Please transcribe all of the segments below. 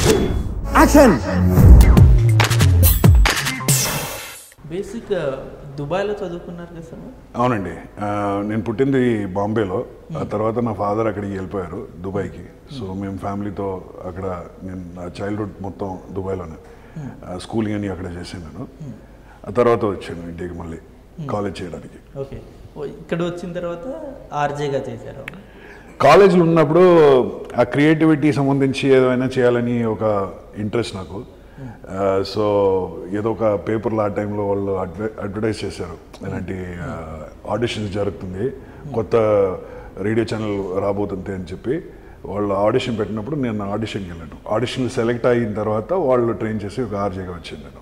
Action basic దుబాయ్లో చదువుకున్నారు కదా సార్ అవునండి ఆ, నేను పుట్టింది బాంబేలో ఆ తర్వాత నా ఫాదర్ అక్కడికి వెళ్ళిపోయారు దుబాయ్కి సో మేము ఫ్యామిలీతో అక్కడ నేను నా చైల్డ్హుడ్ మొత్తం దుబాయ్లోనే ఆ, స్కూలింగ్ అని అక్కడ చేశాను నేను ఆ తర్వాత వచ్చాను ఇంటికి మళ్ళీ కాలేజ్ చేయడానికి ఓకే ఓ, ఇక్కడ వచ్చిన తర్వాత ఆర్జేగా చేశారు కాలేజ్లో ఉన్నప్పుడు ఆ క్రియేటివిటీ సంబంధించి ఏదైనా చేయాలని ఒక ఇంట్రెస్ట్ నాకు సో ఏదో ఒక పేపర్లో ఆ టైంలో వాళ్ళు అడ్వ అడ్వర్టైజ్ చేశారు ఇలాంటి ఆడిషన్స్ జరుగుతుంది కొత్త రేడియో ఛానల్ రాబోతుంది అని చెప్పి వాళ్ళు ఆడిషన్ పెట్టినప్పుడు నేను ఆడిషన్కి వెళ్ళాను ఆడిషన్ సెలెక్ట్ అయిన తర్వాత వాళ్ళు ట్రైన్ చేసి ఒక ఆర్జేగా వచ్చాను నేను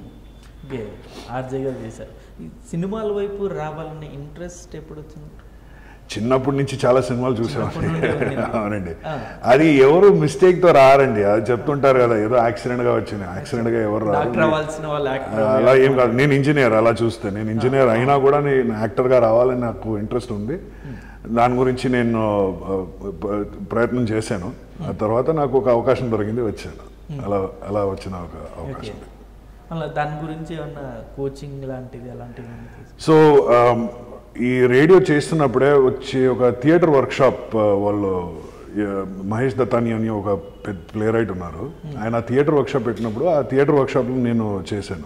ఓకే ఆర్జేగా చేశారు ఈ సినిమాల వైపు రావాలనే ఇంట్రెస్ట్ ఎప్పుడు వచ్చింది చిన్నప్పటి నుంచి చాలా సినిమాలు చిన్నప్పటి నుండి చూసామండి ఉంది. అవునండి ఆ. అది ఎవరు మిస్టేక్ తో రారండి అది చెప్తుంటారు కదా ఏదో యాక్సిడెంట్ గా వచ్చింది యాక్సిడెంట్ గా ఎవరు డాక్టర్ రారు అవ్వాల్సిన వాళ్ళు ఆ, యాక్టర్ అలా ఏం కాదు నేను ఇంజనీర్ అలా చూస్తే నేను ఇంజనీర్ అయినా కూడా నేను యాక్టర్ గా రావాలని నాకు ఇంట్రెస్ట్ ఉంది దాని గురించి నేను ఆ, ప- ప్రయత్నం చేశాను ఆ తర్వాత నాకు ఒక అవకాశం దొరికింది వచ్చాను అలా అలా వచ్చిన ఒక అవకాశం అలా దాని గురించి ఏమన్నా కోచింగ్ లాంటిది అలాంటివి ఏమన్నా తీసుకు- సో ఆమ్, ఈ రేడియో చేస్తున్నప్పుడే వచ్చి ఒక థియేటర్ వర్క్షాప్ వాళ్ళు ఆ, మహేష్ దత్తాని అని ఒక పెద్ద ప్లే రైట్ ఉన్నారు ఆయన థియేటర్ వర్క్షాప్ పెట్టినప్పుడు ఆ థియేటర్ వర్క్షాప్లో నేను చేశాను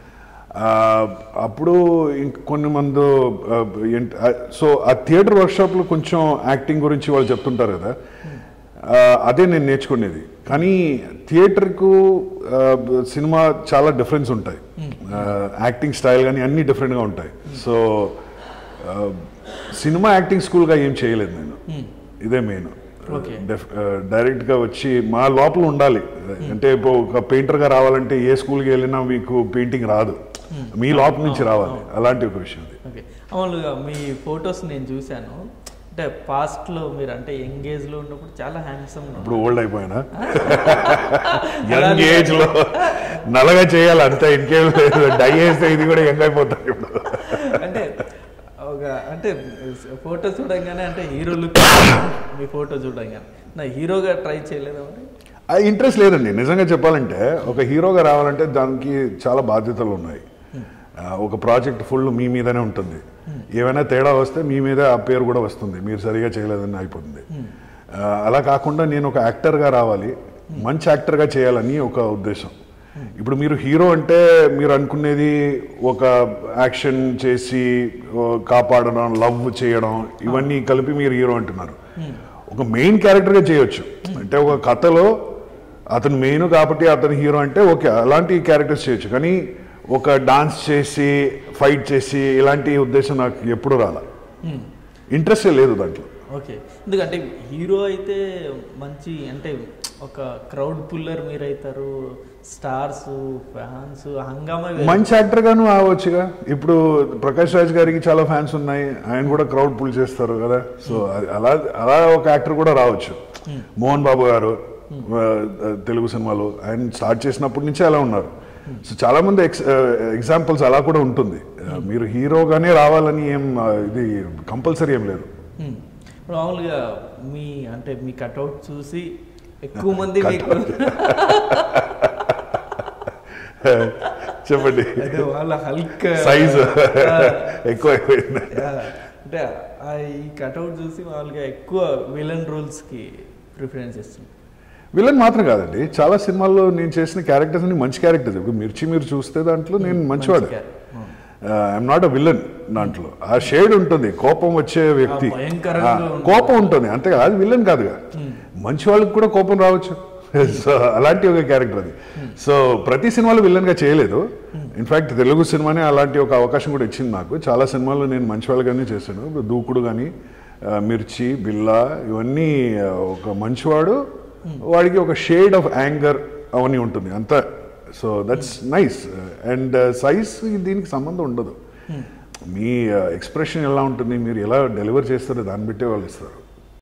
ఆ, అప్పుడు ఇంక కొన్ని మంది ఆ, ఏంటి- ఆ, సో ఆ థియేటర్ వర్క్షాప్లో కొంచెం యాక్టింగ్ గురించి వాళ్ళు చెప్తుంటారు కదా ఆ, అదే నేను నేర్చుకునేది కానీ థియేటర్కు ఆ, సినిమా చాలా డిఫరెన్స్ ఉంటాయి ఆ, యాక్టింగ్ స్టైల్ కానీ అన్నీ డిఫరెంట్గా ఉంటాయి సో ఆ, సినిమా యాక్టింగ్ స్కూల్గా ఏం చేయలేదు నేను ఇదే మెయిన్ Okay. డైరెక్ట్గా వచ్చి మా లోపల ఉండాలి అంటే ఇప్పుడు ఒక పెయింటర్గా రావాలంటే ఏ స్కూల్కి వెళ్ళినా మీకు పెయింటింగ్ రాదు మీ లోపల నుంచి రావాలి అలాంటి ఒక విషయం అది ఓకే మామూలుగా మీ ఫొటోస్ నేను చూశాను అంటే పాస్ట్లో మీరు అంటే యంగ్ ఏజ్లో ఉన్నప్పుడు చాలా హ్యాండ్సమ్ ఇప్పుడు ఓల్డ్ అయిపోయినా యంగ్ ఏజ్ లో నల్లగా చేయాలి అంతే ఇంకేం లేదు డై వేస్తే ఇది కూడా యంగ్ అయిపోతారు ఇప్పుడు అంటే ఒక అంటే ఫోటో చూడంగానే అంటే హీరో లుక్ మీ ఫోటో చూడంగానే నా హీరోగా ట్రై చేయలేదా మరి ఆ ఇంట్రెస్ట్ లేదండి నిజంగా చెప్పాలంటే ఒక హీరోగా రావాలంటే దానికి చాలా బాధ్యతలు ఉన్నాయి ఆ, ఒక ప్రాజెక్ట్ ఫుల్ మీ మీదనే ఉంటుంది ఏమైనా తేడా వస్తే మీ మీదే ఆ పేరు కూడా వస్తుంది మీరు సరిగా చేయలేదని అయిపోతుంది ఆ, అలా కాకుండా నేను ఒక యాక్టర్గా రావాలి మంచి యాక్టర్గా చేయాలని ఒక ఉద్దేశం ఇప్పుడు మీరు హీరో అంటే మీరు అనుకునేది ఒక యాక్షన్ చేసి ఓ, కాపాడడం లవ్ చేయడం ఇవన్నీ కలిపి మీరు హీరో అంటున్నారు ఒక మెయిన్ క్యారెక్టర్గా చేయొచ్చు అంటే ఒక కథలో అతను మెయిన్ కాబట్టి అతను హీరో అంటే ఓకే అలాంటి క్యారెక్టర్స్ చేయొచ్చు కానీ ఒక డాన్స్ చేసి ఫైట్ చేసి ఇలాంటి ఉద్దేశం నాకు ఎప్పుడు రాల ఇంట్రెస్టే లేదు దాంట్లో ఓకే ఎందుకంటే హీరో అయితే మంచి అంటే ఒక క్రౌడ్ పుల్లర్ మీరు అవుతారు స్టార్స్ ఫ్యాన్స్ హంగామా వేరు. మంచి యాక్టర్ గాను అవ్వచ్చుగా ఇప్పుడు ప్రకాష్ రాజ్ గారికి చాలా ఫ్యాన్స్ ఉన్నాయి ఆయన కూడా క్రౌడ్ పుల్ చేస్తారు కదా సో అది అలా అలా ఒక యాక్టర్ కూడా రావచ్చు మోహన్ బాబు గారు ఆ, తెలుగు సినిమాలో ఆయన స్టార్ట్ చేసినప్పటి నుంచే అలా ఉన్నారు సో చాలా మంది ఎక్స్ ఎగ్జాంపుల్స్ అలా కూడా ఉంటుంది ఆ, మీరు హీరోగానే రావాలని ఏం ఆ, ఇది కంపల్సరీ ఏం లేదు Hmm. ఇప్పుడు మామూలుగా మీ అంటే మీ కట్అవుట్ చూసి ఎక్కువ మంది మీకు చెప్పండి అదే వాళ్ళ హల్క్ సైజ్ ఎక్కువ అయిపోయింది అంటే ఆ ఈ కట్అవుట్ చూసి మామూలుగా ఎక్కువ విలన్ రోల్స్ కి ప్రిఫరెన్స్ ఇస్తుంది విలన్ మాత్రం కాదండి చాలా సినిమాల్లో నేను చేసిన క్యారెక్టర్స్ అన్ని మంచి క్యారెక్టర్స్ ఇప్పుడు మిర్చి మీరు చూస్తే దాంట్లో నేను మంచివాడు ఐఎమ్ నాట్ అ విలన్ దాంట్లో ఆ షేడ్ ఉంటుంది కోపం వచ్చే వ్యక్తి ఆ, భయంకరంగా ఆ, ఉంటుంది. కోపం ఉంటుంది అంతే అది విలన్ కాదుగా మంచి వాళ్ళకి కూడా కోపం రావచ్చు సో అలాంటి ఒక క్యారెక్టర్ అది సో ప్రతి సినిమాలో విలన్ గా చేయలేదు ఇన్ఫాక్ట్ తెలుగు సినిమానే అలాంటి ఒక అవకాశం కూడా ఇచ్చింది నాకు చాలా సినిమాల్లో నేను మంచి వాళ్ళగానే చేశాను ఇప్పుడు దూకుడు కానీ మిర్చి బిల్లా ఇవన్నీ ఆ, ఒక మంచివాడు వాడికి ఒక షేడ్ ఆఫ్ యాంగర్ అవన్నీ ఉంటుంది అంత so that's nice and size దీనికి సంబంధం ఉండదు మీ ఎక్స్ప్రెషన్ ఎలా ఉంటుంది మీరు ఎలా డెలివర్ చేస్తారో దాన్ని బట్టే వాళ్ళు ఇస్తారు